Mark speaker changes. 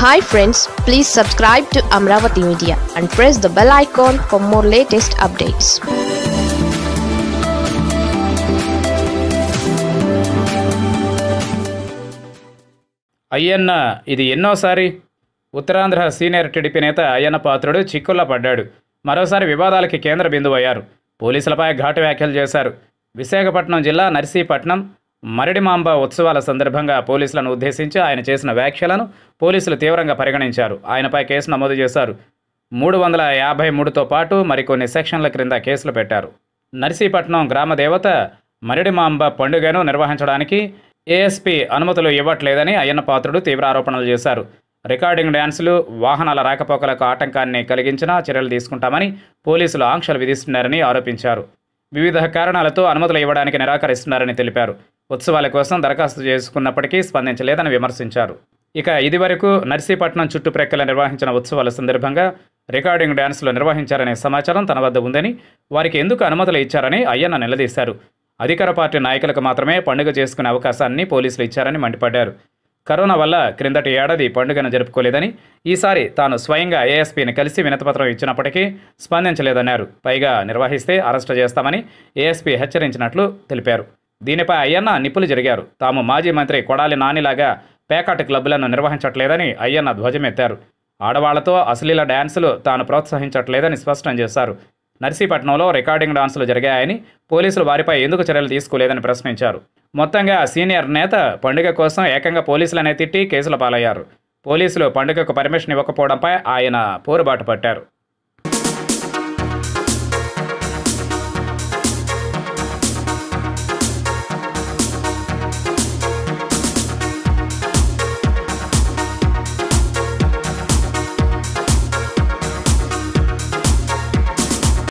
Speaker 1: hi friends please subscribe to Amaravati media and press the bell icon for more latest updates
Speaker 2: Ayyanna ఇది ఎన్నోసారి Uttarandhra senior TDP నేత అయ్యన్న పాత్రుడు చిక్కుల్లో పడ్డాడు మరోసారి వివాదాలకి కేంద్ర బిందువు అయ్యారు పోలీసులపై ఘాటు వ్యాఖ్యలు చేశారు విశాఖపట్నం జిల్లా నర్సీపట్నం మరిడిమాంబ ఉత్సవాల సందర్భంగా పోలీసులను ఉద్దేశించి ఆయన చేసిన వ్యాఖ్యలను పోలీసులు తీవ్రంగా పరిగణించారు ఆయనపై కేసు నమోదు చేశారు మూడు వందల యాభై మూడుతో పాటు మరికొన్ని సెక్షన్ల క్రింద కేసులు పెట్టారు నర్సీపట్నం గ్రామ దేవత మరిడిమాంబ పండుగను నిర్వహించడానికి ఏఎస్పీ అనుమతులు ఇవ్వట్లేదని అయ్యన్న పాత్రుడు తీవ్ర ఆరోపణలు చేశారు రికార్డింగ్ డ్యాన్సులు వాహనాల రాకపోకలకు ఆటంకాన్ని కలిగించినా చర్యలు తీసుకుంటామని పోలీసులు ఆంక్షలు విధిస్తున్నారని ఆరోపించారు వివిధ కారణాలతో అనుమతులు ఇవ్వడానికి నిరాకరిస్తున్నారని తెలిపారు ఉత్సవాల కోసం దరఖాస్తు చేసుకున్నప్పటికీ స్పందించలేదని విమర్శించారు ఇక ఇదివరకు నర్సీపట్నం చుట్టుప్రక్కల నిర్వహించిన ఉత్సవాల సందర్భంగా రికార్డింగ్ డ్యాన్సులు నిర్వహించారనే సమాచారం తన వద్ద ఉందని వారికి ఎందుకు అనుమతులు ఇచ్చారని అయ్యన్న నిలదీశారు అధికార పార్టీ నాయకులకు మాత్రమే పండుగ చేసుకునే అవకాశాన్ని పోలీసులు ఇచ్చారని మండిపడ్డారు కరోనా వల్ల క్రిందటి ఏడాది పండుగను జరుపుకోలేదని ఈసారి తాను స్వయంగా ఏఎస్పీని కలిసి వినతిపత్రం ఇచ్చినప్పటికీ స్పందించలేదన్నారు పైగా నిర్వహిస్తే అరెస్టు చేస్తామని ఏఎస్పీ హెచ్చరించినట్లు తెలిపారు దీనిపై అయ్యన్న నిప్పులు జరిగారు తాము మాజీ మంత్రి కొడాలి నానిలాగా పేకాట క్లబ్లను నిర్వహించట్లేదని అయ్యన్న ధ్వజమెత్తారు ఆడవాళ్లతో అశ్లీల డ్యాన్సులు తాను ప్రోత్సహించట్లేదని స్పష్టం చేశారు నర్సీపట్నంలో రికార్డింగ్ డాన్సులు జరిగాయని పోలీసులు వారిపై ఎందుకు చర్యలు తీసుకోలేదని ప్రశ్నించారు మొత్తంగా సీనియర్ నేత పండుగ కోసం ఏకంగా పోలీసులనే తిట్టి కేసుల పాలయ్యారు పోలీసులు పండుగకు పర్మిషన్ ఇవ్వకపోవడంపై ఆయన పోరుబాటు పట్టారు